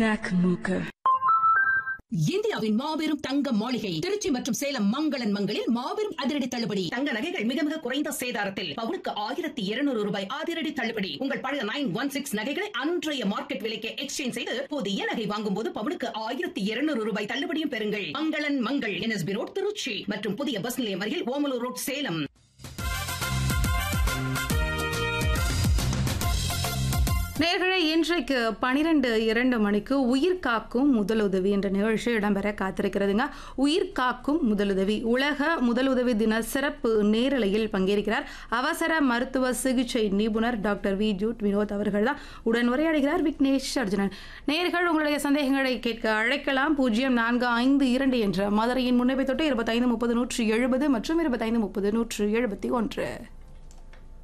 மூக்கு இந்தியாவின் மாபெரும் தங்க மாளிகை திருச்சி மற்றும் சேலம் மங்களன் மங்களில் மாபெரும் அதிரடி தள்ளுபடி தங்க நகைகள் மிக மிக குறைந்த சேதாரத்தில் பவுனுக்கு ஆயிரத்தி இருநூறு ரூபாய் அதிரடி தள்ளுபடி உங்கள் பழைய நைன் ஒன் சிக்ஸ் நகைகளை அன்றைய மார்க்கெட் விலைக்கு எக்ஸ்சேஞ்ச் செய்து புதிய நகை வாங்கும் போது பவுனுக்கு ஆயிரத்தி இருநூறு ரூபாய் தள்ளுபடியும் பெறுங்கள் மங்களன் மங்கள் என்எஸ்பி ரோட் திருச்சி மற்றும் புதிய பஸ் நிலையம் அருகில் ஓமலூர் ரோட் சேலம் நேர்களை இன்றைக்கு பனிரெண்டு இரண்டு மணிக்கு உயிர் காக்கும் முதலுதவி என்ற நிகழ்ச்சி இடம்பெற காத்திருக்கிறதுங்க உயிர் காக்கும் முதலுதவி உலக முதலுதவி தின சிறப்பு நேரலையில் பங்கேற்கிறார் அவசர மருத்துவ சிகிச்சை நிபுணர் டாக்டர் வி ஜூட் வினோத் அவர்கள் தான் உடன் உரையாடுகிறார் விக்னேஷ் அர்ஜுனன் நேர்கள் உங்களுடைய சந்தேகங்களை கேட்க அழைக்கலாம் பூஜ்ஜியம் நான்கு ஐந்து இரண்டு என்ற மதுரையின் முன்னேபை தொட்டு இருபத்தைந்து முப்பது நூற்றி எழுபது மற்றும் இருபத்தைந்து முப்பது நூற்று எழுபத்தி ஒன்று